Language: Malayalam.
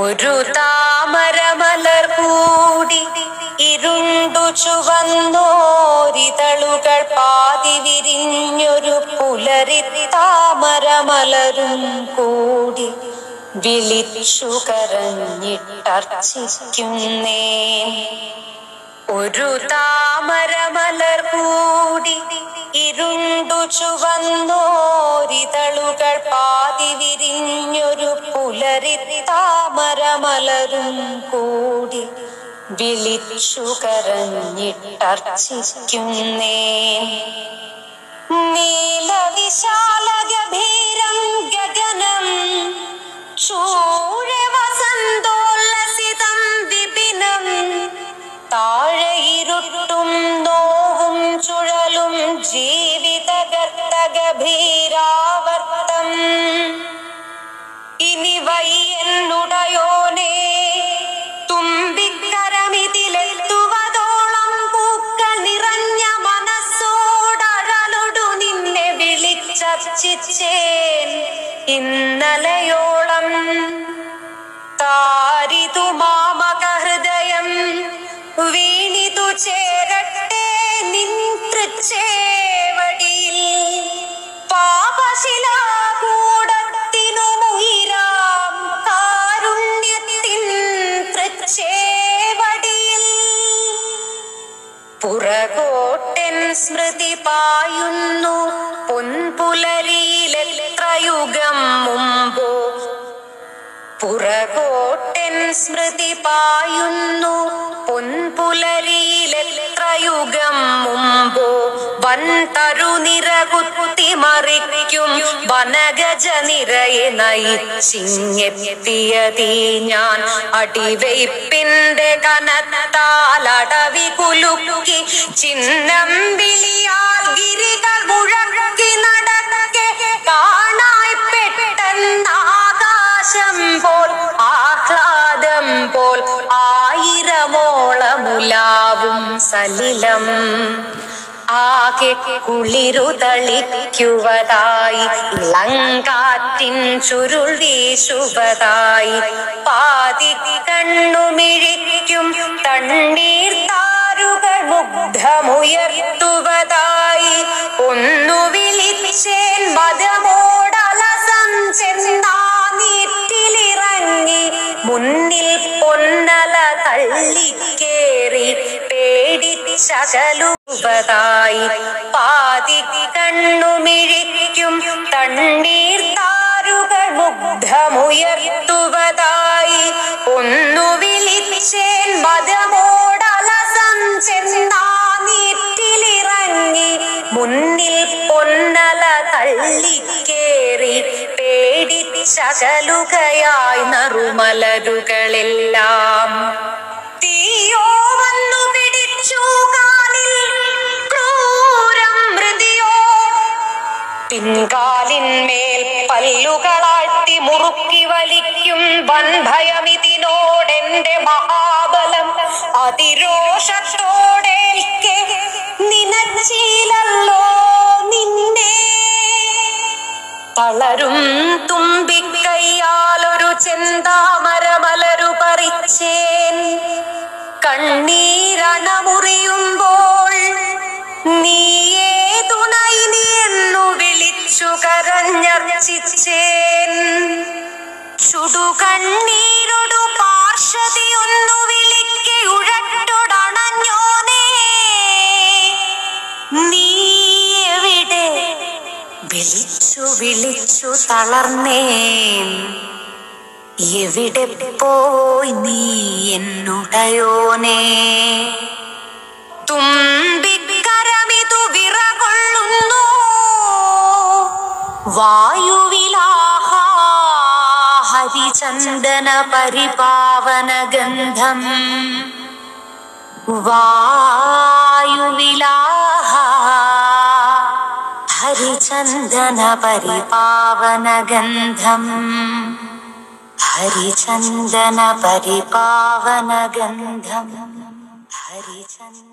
ഒരു താമരമലർ കൂടി ഇരുണ്ടു ചുവന്നോരിതളുകൾ പാതി വിരിഞ്ഞൊരു പുലരി താമരമലരും കൂടി വിളിച്ചു കരഞ്ഞിട്ടർച്ചിക്കുന്നേ ഒരു താമരമലർ കൂടി ഇരുണ്ടു ചുവന്നോരിതളുകൾ പാതി വിരിഞ്ഞൊരു പുലരി താമരമലരും കൂടി വിളിച്ചു കരഞ്ഞിട്ടർച്ചിക്കുന്നേ നീലവിശാല ഗഭീരം ഗഗനം ചൂഴ വസന്തോല്ലസിതം വിപിനം താഴെ ഇരുട്ടും നോവും ചുഴലും ജീവിതഗർത്തഗഭീരാവർത്തം ഇനി വയ്യെന്നുടയോനേ തുമ്പിക്കരമിതിലെത്തുവതോളം പൂക്കൾ നിറഞ്ഞ മനസ്സോടഴലൊടു നിന്നെ വിളിച്ചർച്ചിച്ചേൻ ഇന്നലയോളം താരിതു മാമക ഹൃദയം വീണിതു ചേരട്ടെ നിൻ തൃച്ചേവടിയിൽ പാപശിലാകൂടത്തിനു മുയിരാം കാരുണ്യത്തിൻ തൃച്ചേവടിയിൽ പുറകോട്ടൻ സ്മൃതി പായുന്നു പൊൻപുലരിയിലെത്രയുഗം മുമ്പോ പുറകോട്ടൻ സ്മൃതി പായുന്നു പൊൻപുലരിയിലെത്രയുഗം മുമ്പോ വൻ തരുനിരകുത്തി മറിക്കും വനഗജ നിരയെ നയിച്ചിങ്ങെത്തിയതീ ഞാൻ അടിവയ്പ്പിന്റെ കനത്താൽ അടവി കുലുക്കി ചിഹ്നം വിളിയാൽ ഗിരികൾ മുഴക്കി നടക്കെ കാണായി പെട്ടെന്നാകാശം പോൽ ആഹ്ലാദം പോൽ ആയിരമോളമുലാവും സലിലം ആകെ കുളിരു തളിക്കുവതായി ഇളങ്കാറ്റിൻ ചുരുൾ വീശുവതായി പാതി കണ്ണുമിഴിക്കും തണ്ണീർ താരുകൾ മുഗ്ധമുയർത്തുവതായി ഒന്നു വിളിച്ചേൻ മതമോടലസം ചെന്നാ നീറ്റിലിറങ്ങി മുന്നിൽ പൊന്നല തള്ളിക്കേറി പേടിച്ചകലുവതായി പാതി കണ്ണുമിഴിക്കും തണ്ണീർ താരുകൾ മുഗ്ധമുയർത്തുവതായി ഒന്നു വിളിച്ചേൻ മതമോടലസം ചെന്നാ നീറ്റിലിറങ്ങി മുന്നിൽ പൊന്നല തള്ളിക്കേറി പേടിച്ചകലുകയായി നറുമലരുകളെല്ലാം തീയോ വന്നു പിടിച്ചു കാലിൽ ക്രൂരം മൃതിയോ പിൻകാലിന്മേൽ പല്ലുകളാട്ടി മുറുക്കി വലിക്കും വൻഭയമിതിനോടെന്റെ മഹാബലം അതിരോഷത്തോടേൽക്കെ നിനച്ചീലല്ലോ നിന്നെ തളരും തുമ്പിക്കൈയാലൊരു ചെന്താമരമലരു പറിച്ചേൻ കണ്ണീരണമുറിയുമ്പോൾ നീയേ തുണൈ നീ എന്നു വിളിച്ചു കരഞ്ഞർച്ചിച്ചേൻ ചുടുകണ്ണീരൊടു പാർശ്വതിയൊന്നു വിളിക്കെ ഉഴട്ടൊടണഞ്ഞോനേ നീ എവിടെ വിളിച്ചു വിളിച്ചു തളർന്നേൻ എവിടെ പോയി നീ എന്നുടയോനേ തുമ്പിക്കരമിതു വിറകൊള്ളുന്നു വായുവിലാഹ ഹരിചന്ദന പരിപാവന ഗന്ധം വായുവിലാഹ ഹരിചന്ദന പരിപാവന ഗന്ധം ഹരിചന്ദന പരിപാവന ഗന്ധം ഹരിചന്ദന